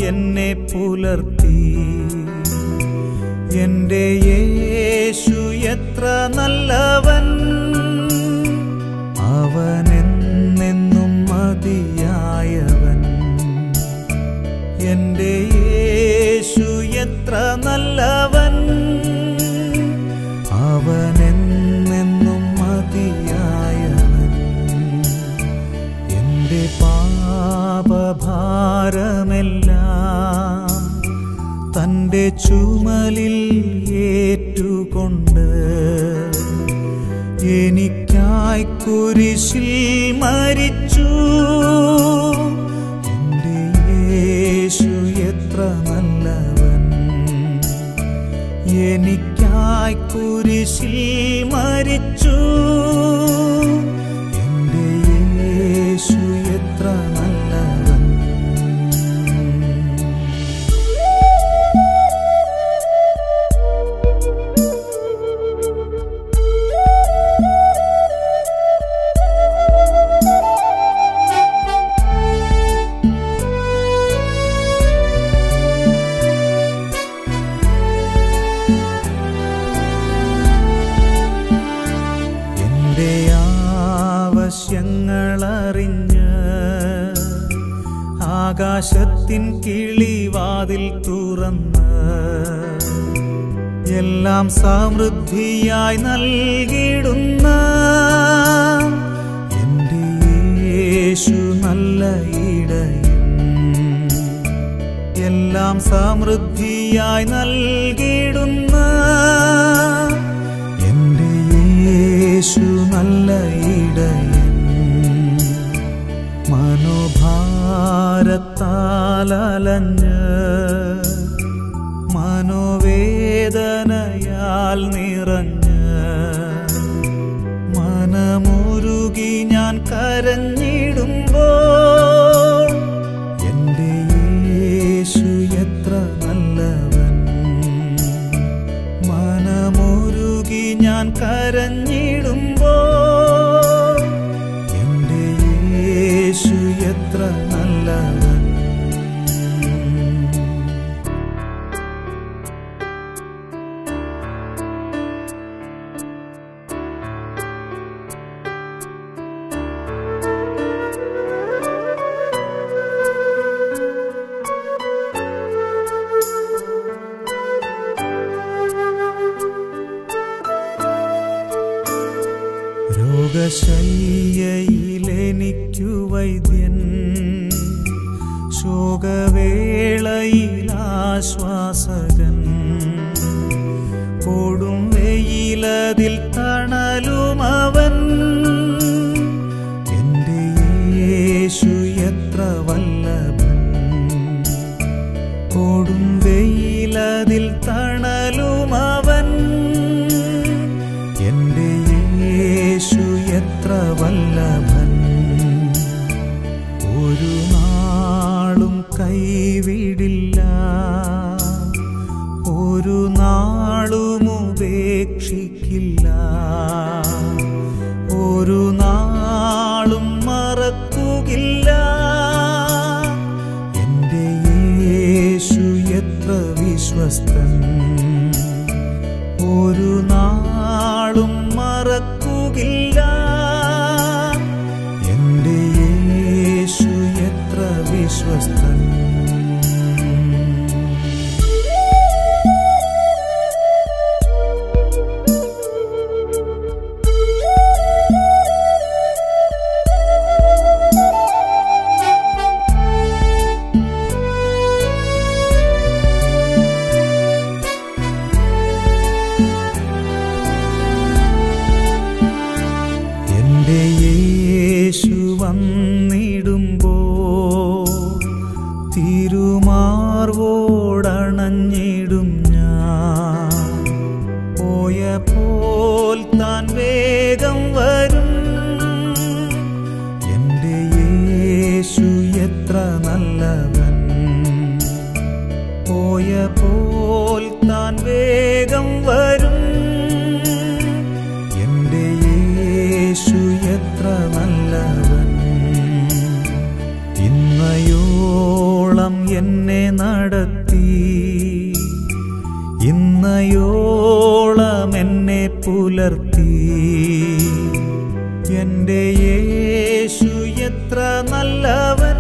എന്നെ പുലർത്തി എന്റെ യേശു എത്ര നല്ലവൻ അവനെന്നെന്നും മതിയായവൻ എന്റെ യേശു എത്ര നല്ലവൻ അവനെന്നെന്നും മതിയായവൻ എന്റെ പാപഭാരമെല്ലാം തന്റെ ചുമലിൽ ഏറ്റുകൊണ്ട് എനിക്കായി കുരിശിൽ മരിച്ചു എന്റെ യേശു എത്ര നല്ലവൻ എനിക്കായി കുരിശിൽ മരിച്ചു എന്റെ യേശു എത്ര നല്ലവൻ എന്റെ ആവശ്യങ്ങളറിഞ്ഞ് ആകാശത്തിൻ കിളിവാതിൽ തുറന്ന് എല്ലാം സമൃദ്ധിയായി നൽകിടുന്ന എന്റെ യേശു നല്ല ഇടയൻ എല്ലാം സമൃദ്ധിയായി നൽകിടുന്ന എന്റെ യേശു നല്ല ഇടയൻ മനോഭാരത്താലഞ്ഞ് മനോവേദനയാൽ നിറഞ്ഞ് മനമുരുകി ഞാൻ കരഞ്ഞിടുമ്പോൾ എന്റെ യേശു എത്ര നല്ലവൻ മനമുരുകി ഞാൻ കരഞ്ഞിടുമ്പോൾ എന്റെ യേശു എത്ര നല്ലവൻ രോഗശയ്യയിലെനിക്കു വൈദ്യൻ ശോകവേളയിലാശ്വാസകൻ കൊടും വെയിലതിൽ തണലുമവൻ എന്റെ യേശു എത്ര വല്ലഭൻ കൊടും വെയിലതിൽ തണലുമവൻ എന്റെ യേശു എത്ര വല്ലഭൻ ഒരു നാളും കൈവിടില്ല ഒരു നാളും ഉപേക്ഷിക്കില്ല ഒരു നാളും മറക്കുകില്ല എന്റെ യേശു എത്ര വിശ്വസ്തൻ ഒരു നാളും മറക്കുകില്ല എന്റെ യേശു എത്ര വിശ്വസ്തൻ എന്റെ യേശു വന്നിടുമ്പോ തിരുമാർവോടണഞ്ഞിടും ഞാൻ പോയ പോൽ താൻ വേഗം വരും എന്റെ യേശു എത്ര നല്ലവൻ പോയ പോൽ താൻ വേഗം വരും എന്റെ യേശു എത്ര നല്ലവൻ ഇന്നയോളം എന്നെ നടത്തി ഇന്നയോളം എന്നെ പുലർത്തി എൻ്റെ യേശു എത്ര നല്ലവൻ